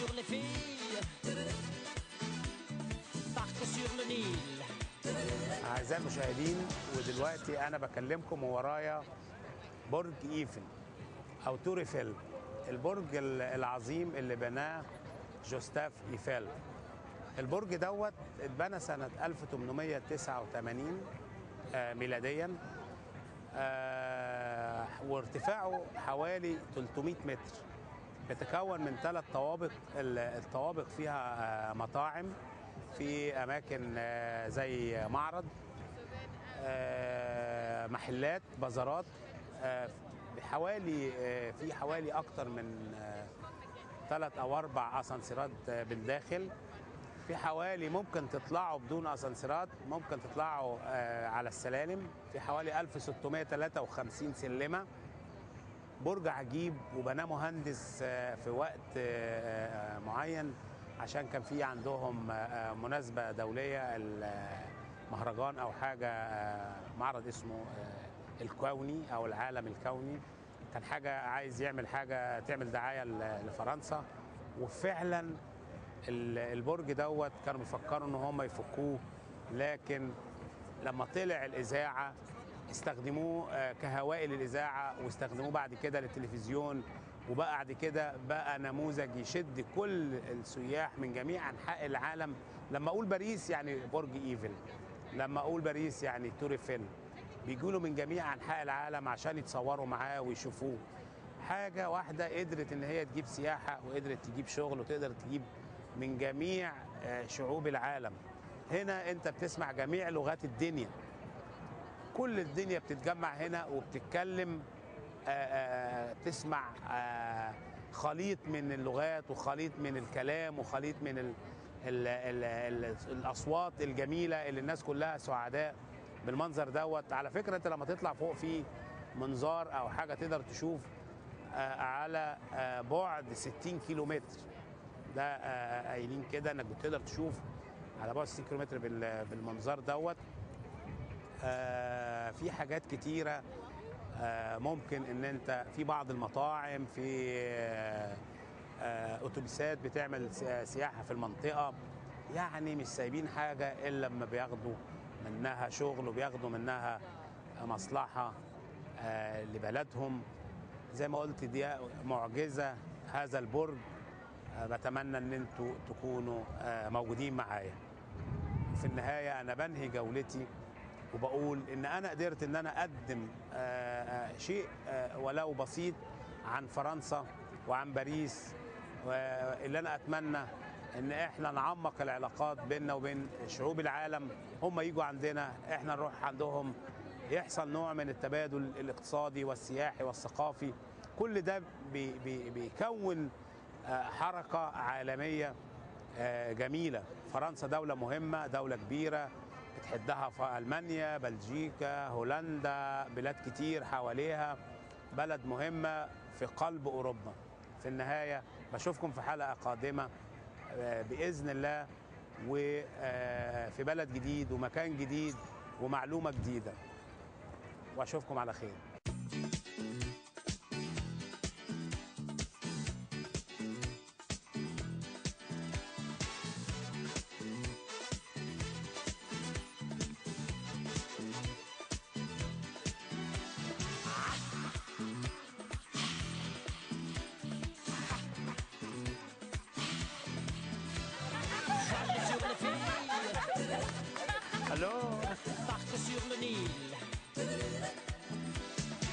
sur les filles, partent sur le Nil. أعزائي المشاهدين ودلوقتي أنا بكلمكم وورايا برج إيفل أو تور إيفل البرج ال- العظيم اللي بناه جوستاف إيفل البرج دوت اتبنى سنة 1889 آه، ميلاديا آه، وارتفاعه حوالي 300 متر بيتكون من ثلاث طوابق ال- الطوابق فيها آه، مطاعم في اماكن آه، زي معرض آه، محلات بازارات آه، حوالي آه، في حوالي اكتر من ثلاث او اربع اسانسيرات آه، بالداخل في حوالي ممكن تطلعوا بدون اسانسيرات ممكن تطلعوا آه، على السلالم في حوالي 1653 سلمه برج عجيب وبناه مهندس آه، في وقت آه، آه، معين عشان كان في عندهم آه، آه، مناسبه دوليه المهرجان او حاجه آه، معرض اسمه آه، الكوني او العالم الكوني كان حاجه عايز يعمل حاجه تعمل دعايه ل- لفرنسا وفعلا ال- البرج دوت كانوا بيفكروا ان هم يفكوه لكن لما طلع الاذاعه استخدموه آه، كهوائي للاذاعه واستخدموه بعد كده للتلفزيون وبقى بعد كده بقى نموذج يشد كل السياح من جميع انحاء العالم لما اقول باريس يعني برج ايفل لما اقول باريس يعني تور ايفل بيجوا له من جميع انحاء العالم عشان يتصوروا معاه ويشوفوه حاجه واحده قدرت ان هي تجيب سياحه وقدرت تجيب شغل وتقدر تجيب من جميع آه، شعوب العالم هنا انت بتسمع جميع لغات الدنيا كل الدنيا بتتجمع هنا وبتتكلم آه، آه، تسمع آه، خليط من اللغات وخليط من الكلام وخليط من ال ال ال ال الاصوات الجميله اللي الناس كلها سعداء بالمنظر دوت على فكره انت لما تطلع فوق في منظار او حاجه تقدر تشوف آه، على آه، بعد 60 كيلو متر ده آه، قايلين كده انك بتقدر تشوف على بعد 60 كيلو متر بال- بالمنظار دوت آه، في حاجات كتيرة آه، ممكن ان انت في بعض المطاعم في آه، آه، اتوبيسات بتعمل سي- سياحة في المنطقة يعني مش سايبين حاجة الا لما بياخدوا منها شغل وبياخدوا منها مصلحة آه، لبلدهم زي ما قلت دي معجزة هذا البرج آه، بتمنى ان انتوا تكونوا آه، موجودين معايا في النهاية أنا بنهي جولتي وبقول إن أنا قدرت إن أنا أقدم آه، آه، شيء آه، ولو بسيط عن فرنسا وعن باريس واللي أنا أتمنى إن إحنا نعمق العلاقات بيننا وبين شعوب العالم هم يجوا عندنا إحنا نروح عندهم يحصل نوع من التبادل الاقتصادي والسياحي والثقافي كل ده بي بي بيكون آه، حركة عالمية آه، جميلة فرنسا دولة مهمة دولة كبيرة بتحدها في ألمانيا بلجيكا هولندا بلاد كتير حواليها بلد مهمة في قلب أوروبا في النهاية بشوفكم في حلقة قادمة آه، بإذن الله وفي بلد جديد ومكان جديد ومعلومة جديدة وأشوفكم على خير